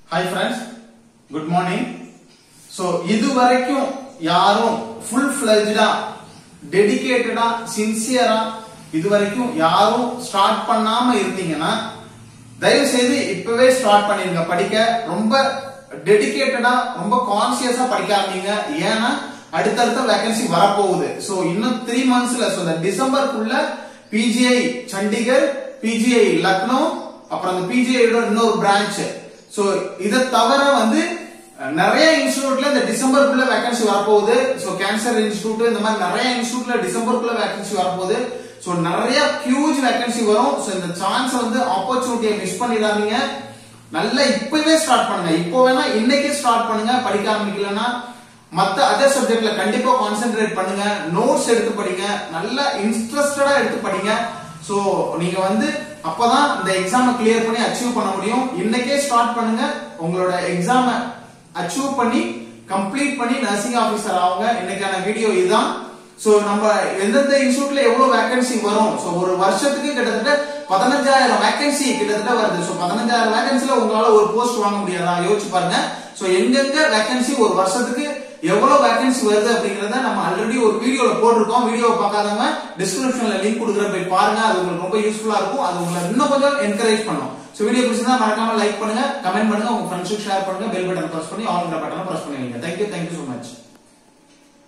hi friends good morning so இது வரைக்கும் யாரும் ஃபுல் ஃபிளஜ்டா டெடிகேட்டடா சின்சியரா இது வரைக்கும் யாரும் ஸ்டார்ட் பண்ணாம இருந்தீங்கன்னா தயவு செய்து இப்பவே ஸ்டார்ட் பண்ணிருங்க படிக்க ரொம்ப டெடிகேட்டடா ரொம்ப கான்சியஸா படிக்க ஆரம்பிங்க ஏன்னா அடுத்தடுத்த வேகன்சி வரப்போகுது ஸோ இன்னும் த்ரீ மந்த்ஸ்ல ஸோ இந்த டிசம்பருக்குள்ள பிஜிஐ சண்டிகர் பிஜிஐ லக்னோ அப்புறம் அந்த பிஜிஐயோட இன்னொரு பிரான்ச் சோ இதை தவிர வந்து அஹ், நிறைய இன்ஸ்டிடியூட்ல இந்த டிசம்பருக்குள்ள வேகன்சி வரப்போகுது சோ கேன்சர் இன்ஸ்டிடியூட் இந்த மாதிரி நிறைய இன்ஸ்டிடியூட்ல டிசம்பருக்குள்ள வேகன்சி வரப்போகுது சோ நிறைய ஹியூஜ் வேகன்சி வரும் சோ இந்த சான்ஸ் வந்து ஆப்பர்ச்சுனிட்டியை மிஸ் பண்ணிடாதீங்க நல்லா இப்பவே ஸ்டார்ட் பண்ணுங்க இப்போ வேணா இன்னைக்கே ஸ்டார்ட் பண்ணுங்க படிக்க ஆரம்பிக்கலன்னா மத்த அதர் சப்ஜெக்ட்ல கண்டிப்பா கான்சென்ட்ரேட் பண்ணுங்க நோட்ஸ் எடுத்து படிங்க நல்லா இன்ட்ரெஸ்டடா எடுத்து படிங்க சோ நீங்க வந்து அப்பதான் இந்த எக்ஸாமை கிளியர் பண்ணி அச்சீவ் பண்ண முடியும் இன்னைக்கே ஸ்டார்ட் பண்ணுங்க உங்களோட எக்ஸாமை அச்சீவ் பண்ணி கம்ப்ளீட் பண்ணி நர்சிங் ஆபீசர் ஆகுங்க இன்னைக்கான வீடியோ இதுதான் சோ நம்ம எந்தெந்த இன்ஸ்டியூட்ல எவ்வளவு வேகன்சி வரும் சோ ஒரு வருஷத்துக்கு கிட்டத்தட்ட பதினஞ்சாயிரம் வேகன்சி கிட்டத்தட்ட வருது சோ பதினஞ்சாயிரம் வேகன்சில உங்களால ஒரு போஸ்ட் வாங்க முடியாதா யோசிச்சு பாருங்க சோ எங்கெங்க வேகன்சி ஒரு வருஷத்துக்கு எவ்வளவு வேகன்சி வருது அப்படிங்கறத நம்ம ஆல்ரெடி ஒரு வீடியோல போட்டிருக்கோம் வீடியோ பார்க்காதவங்க டிஸ்கிரிப்ஷன்ல லிங்க் கொடுக்குற போய் பாருங்க அது உங்களுக்கு ரொம்ப யூஸ்ஃபுல்லா இருக்கும் அது உங்களை இன்னும் கொஞ்சம் என்கரேஜ் பண்ணும் சோ வீடியோ பிடிச்சிருந்தா மறக்காம லைக் பண்ணுங்க கமெண்ட் பண்ணுங்க உங்க ஃப்ரெண்ட்ஸுக்கு ஷேர் பண்ணுங்க பெல் பட்டன் பிரஸ் பண்ணி ஆல் பட்டனை பிரஸ் பண்ணுவீங்க தேங்க்யூ தேங்க்யூ so மச்